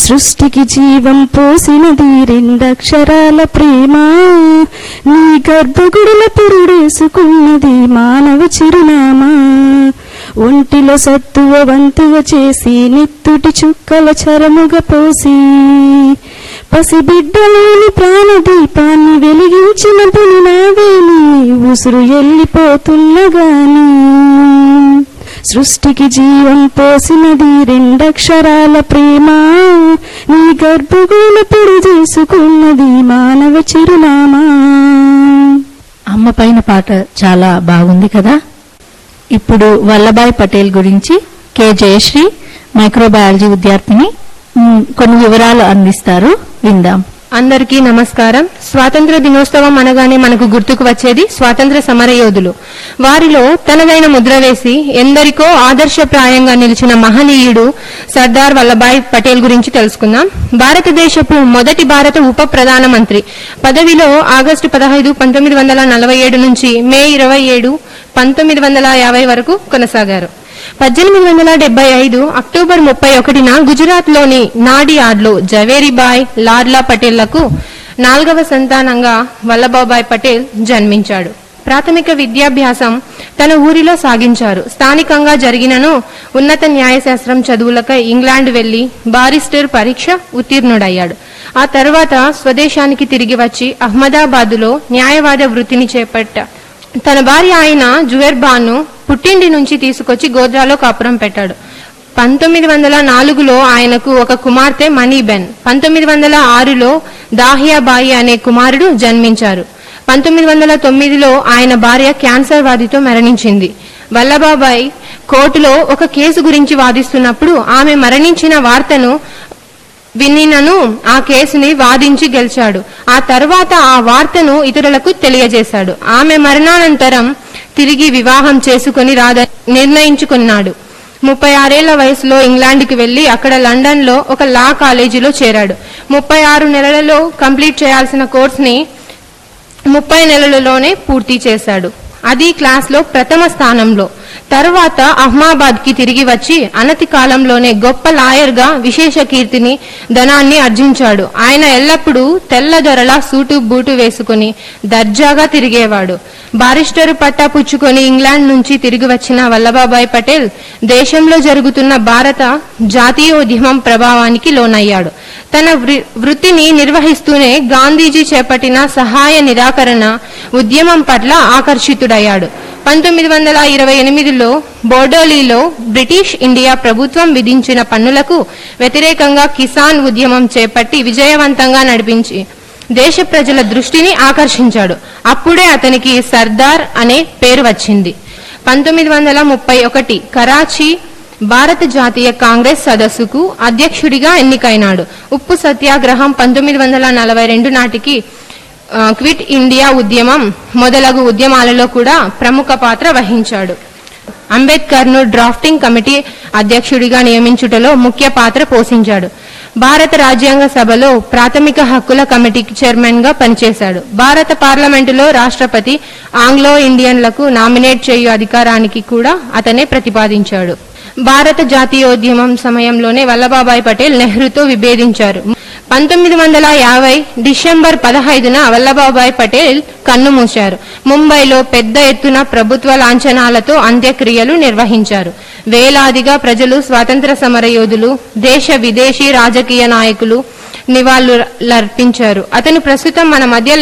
సృష్టికి జీవం పోసినది రెండక్షరాల ప్రేమ నీ గర్భగుడుల పురుడేసుకున్నది మానవ చిరునామా ఒంటిలో సత్తువ వంతువ చేసి నెత్తుటి చుక్కల చరముగా పోసి పసిబిడ్డలోని ప్రాణదీపాన్ని వెలిగించిన పులినావేని ఉసురు ఎల్లిపోతున్నగాని సృష్టికి జీవం పోసినది రెండక్షరాల ప్రేమ నీ గర్భగుల పొడి చేసుకున్నది మానవ చిరునామా అమ్మ పైన పాట చాలా బాగుంది కదా ఇప్పుడు వల్లభాయ్ పటేల్ గురించి కె జయశ్రీ మైక్రోబయాలజీ విద్యార్థిని మ్, కొన్ని వివరాలు అందిస్తారు విందాం అందరికీ నమస్కారం స్వాతంత్ర దినోత్సవం అనగానే మనకు గుర్తుకు వచ్చేది స్వాతంత్ర సమరయోధులు వారిలో తనదైన ముద్ర వేసి ఎందరికో ఆదర్శప్రాయంగా నిలిచిన మహనీయుడు సర్దార్ వల్లభాయ్ పటేల్ గురించి తెలుసుకుందాం భారతదేశపు మొదటి భారత ఉప ప్రధానమంత్రి పదవిలో ఆగస్టు పదహైదు పంతొమ్మిది వందల నలభై ఏడు నుంచి మే ఇరవై ఏడు పంతొమ్మిది వందల యాభై వరకు కొనసాగారు పద్దెనిమిది వందల డెబ్బై ఐదు అక్టోబర్ ముప్పై ఒకటిన గుజరాత్ లోని నాడియాడ్లో జవేరీబాయ్ లాడ్లా పటేళ్లకు నాలుగవ సంతానంగా వల్లభాబాయ్ పటేల్ జన్మించాడు ప్రాథమిక విద్యాభ్యాసం తన ఊరిలో సాగించారు స్థానికంగా జరిగినను ఉన్నత న్యాయశాస్త్రం చదువులకై ఇంగ్లాండ్ వెళ్లి బారిస్టర్ పరీక్ష ఉత్తీర్ణుడయ్యాడు ఆ తర్వాత స్వదేశానికి తిరిగి వచ్చి అహ్మదాబాదులో న్యాయవాద వృత్తిని చేపట్ట తన భార్య అయిన జువెర్బాను పుట్టింటి నుంచి తీసుకొచ్చి గోద్రాలో కాపురం పెట్టాడు పంతొమ్మిది వందల నాలుగులో ఆయనకు ఒక కుమార్తె మనీబెన్ పంతొమ్మిది వందల ఆరులో దాహియాబాయి అనే కుమారుడు జన్మించారు పంతొమ్మిది వందల తొమ్మిదిలో ఆయన భార్య క్యాన్సర్ వ్యాధితో మరణించింది వల్లభాబాయ్ కోర్టులో ఒక కేసు గురించి వాదిస్తున్నప్పుడు ఆమె మరణించిన వార్తను వినినను ఆ కేసుని వాదించి గెలిచాడు ఆ తర్వాత ఆ వార్తను ఇతరులకు తెలియజేశాడు ఆమె మరణానంతరం తిరిగి వివాహం చేసుకుని రాద నిర్ణయించుకున్నాడు ముప్పై ఆరేళ్ల వయసులో ఇంగ్లాండ్కి వెళ్లి అక్కడ లండన్ లో ఒక లా కాలేజీలో చేరాడు ముప్పై ఆరు నెలలలో కంప్లీట్ చేయాల్సిన కోర్సుని ముప్పై నెలలలోనే పూర్తి చేశాడు అది క్లాస్లో ప్రథమ స్థానంలో తర్వాత అహ్మాబాద్ కి తిరిగి వచ్చి అనతి కాలంలోనే గొప్ప లాయర్ గా విశేష కీర్తిని ధనాన్ని ఆర్జించాడు ఆయన ఎల్లప్పుడూ తెల్లదొరలా సూటు బూటు వేసుకుని దర్జాగా తిరిగేవాడు బారిస్టరు పట్టా పుచ్చుకొని ఇంగ్లాండ్ నుంచి తిరిగి వచ్చిన వల్లభాబాయ్ పటేల్ దేశంలో జరుగుతున్న భారత జాతీయోద్యమం ప్రభావానికి లోనయ్యాడు తన వృ- వృత్తిని నిర్వహిస్తూనే గాంధీజీ చేపట్టిన సహాయ నిరాకరణ ఉద్యమం పట్ల ఆకర్షితుడయ్యాడు పంతొమ్మిది వందల ఇరవై ఎనిమిదిలో బోర్డోలీలో బ్రిటిష్ ఇండియా ప్రభుత్వం విధించిన పన్నులకు వ్యతిరేకంగా కిసాన్ ఉద్యమం చేపట్టి విజయవంతంగా నడిపించి దేశ ప్రజల దృష్టిని ఆకర్షించాడు అప్పుడే అతనికి సర్దార్ అనే పేరు వచ్చింది పంతొమ్మిది వందల ముప్పై ఒకటి కరాచీ భారత జాతీయ కాంగ్రెస్ సదస్సుకు అధ్యక్షుడిగా ఎన్నికైనాడు ఉప్పు సత్యాగ్రహం పంతొమ్మిది వందల నలభై రెండు నాటికి ఆ, క్విట్ ఇండియా ఉద్యమం మొదలగు ఉద్యమాలలో కూడా ప్రముఖ పాత్ర వహించాడు అంబేద్కర్ ను డ్రాఫ్టింగ్ కమిటీ అధ్యక్షుడిగా నియమించుటలో ముఖ్య పాత్ర పోషించాడు భారత రాజ్యాంగ సభలో ప్రాథమిక హక్కుల కమిటీకి చైర్మన్ గా పనిచేశాడు భారత పార్లమెంటులో రాష్ట్రపతి ఆంగ్లో ఇండియన్లకు నామినేట్ చేయు అధికారానికి కూడా అతనే ప్రతిపాదించాడు భారత జాతీయోద్యమం సమయంలోనే వల్లభాబాయ్ పటేల్ నెహ్రూతో విభేదించారు పంతొమ్మిది వందల యాభై డిసెంబర్ పదహైదున వల్లభాబాయ్ పటేల్ కన్నుమూశారు ముంబైలో పెద్ద ఎత్తున ప్రభుత్వ లాంఛనాలతో అంత్యక్రియలు నిర్వహించారు వేలాదిగా ప్రజలు స్వాతంత్ర సమరయోధులు దేశ విదేశీ రాజకీయ నాయకులు నివాళులర్పించారు అతను ప్రస్తుతం మన మధ్య